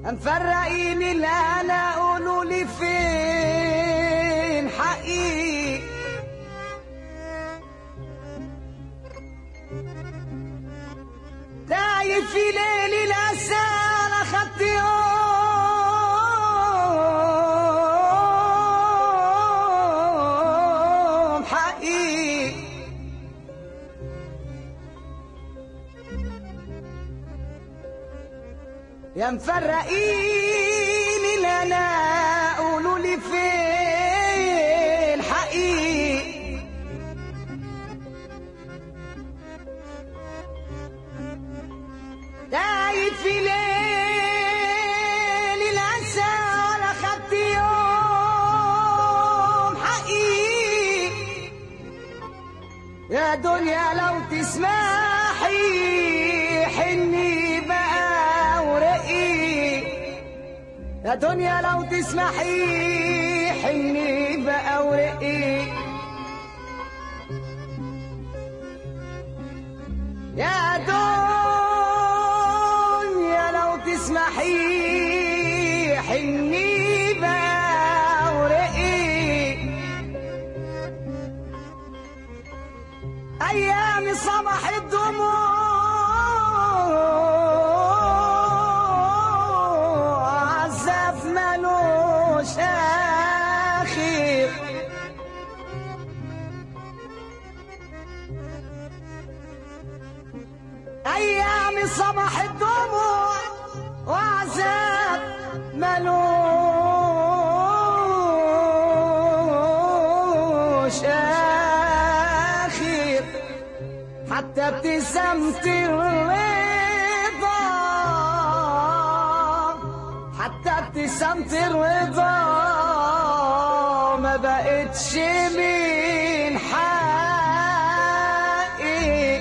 مفرقين اللي انا قولوا لي فين حقي دايب في ليل الاسى انا خدت يوم حقي يا مفرقين اللي انا قولوا لي فين حقي دايب في ليل الأسى ولا خدت يوم حقي يا دنيا لو تسمحي حني بقى ورقي يا دنيا لو تسمحي حني بقى ورقي يا دنيا لو تسمحي حني بقى ورقي ايام صباح الدموع عزف ملوش اخر ايام صباح الدموع وعذاب ملوش اخر حتى ابتسامة الرضا حتى ابتسامة الرضا ما بقتش من حقي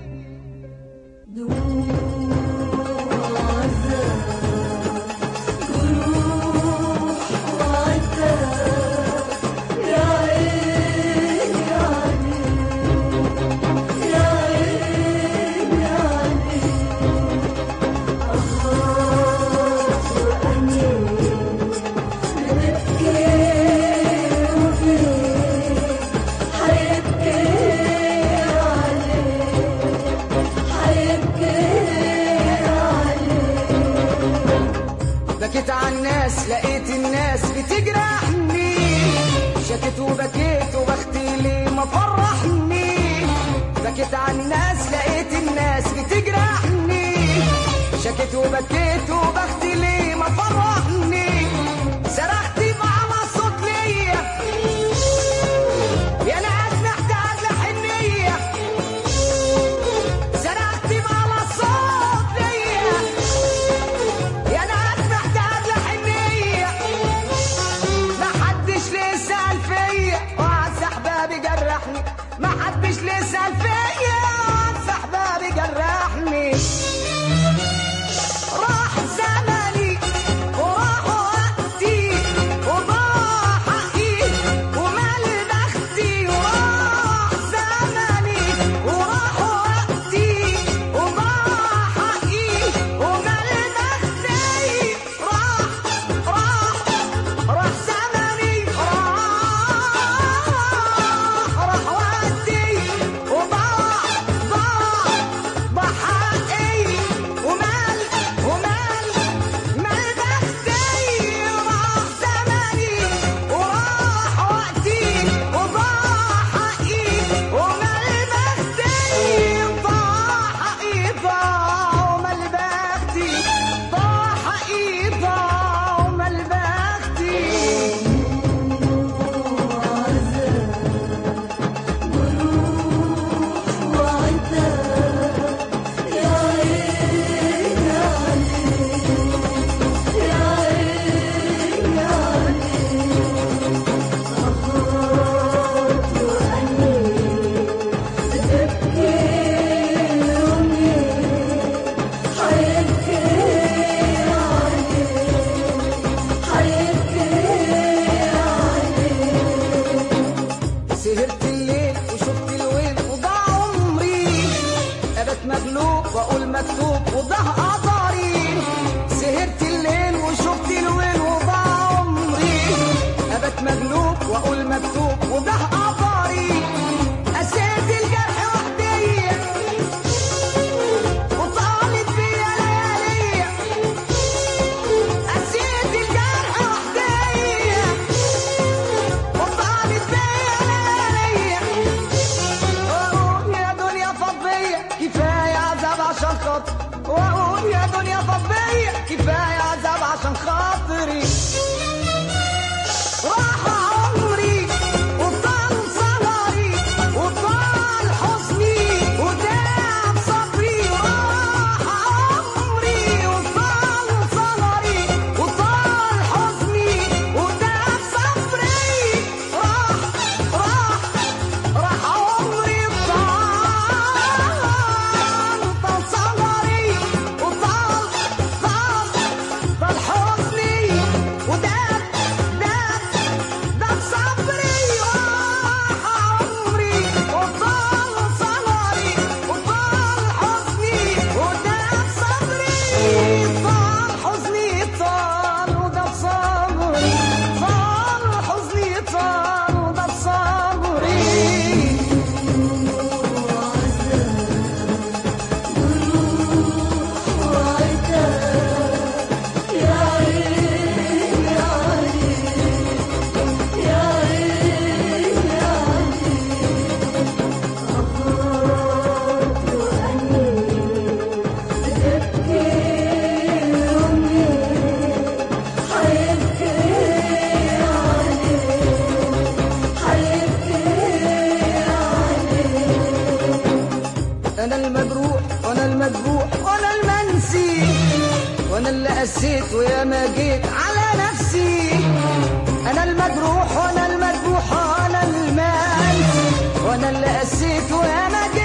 بكيت على الناس لقيت الناس بتجرحني شكيت وبكيت وبختي ليه ما فرحني بكيت على الناس لقيت الناس بتجرحني شكيت وبكيت وبختي ليه ما فرحني صرخت على صوت ليا يا ناس محتاج لحنيه صرخت على صوت ليا يا ناس محتاج لحنية ما حدش ليه سأل فيا وعز احبابي جرحني ما حدش ليه سأل فيا وعز احبابي جرحني راح زمني وراح وقتي وضاع حقي ومال بختي وراح زمني وراح وقتي وضاع حقي ومال بختي راح راح راح زمني راح راح وقتي وضاع ضاع ضاع حقي ومال ومال مال بختي راح زمني وراح وقتي وضاع حقي ومال بختي ضاع حقي ضاع ومال بختي ضاع حقي ضاع ومال بختي سهرت الليل وشفت الويل وضاع عمري ابت مغلوب واقول مكتوب وضاع قدري سهرت الليل قسيت ويا ما جيت على نفسي انا المجروح وانا المذبوح وانا المال وانا اللي قسيت ويا ما جيت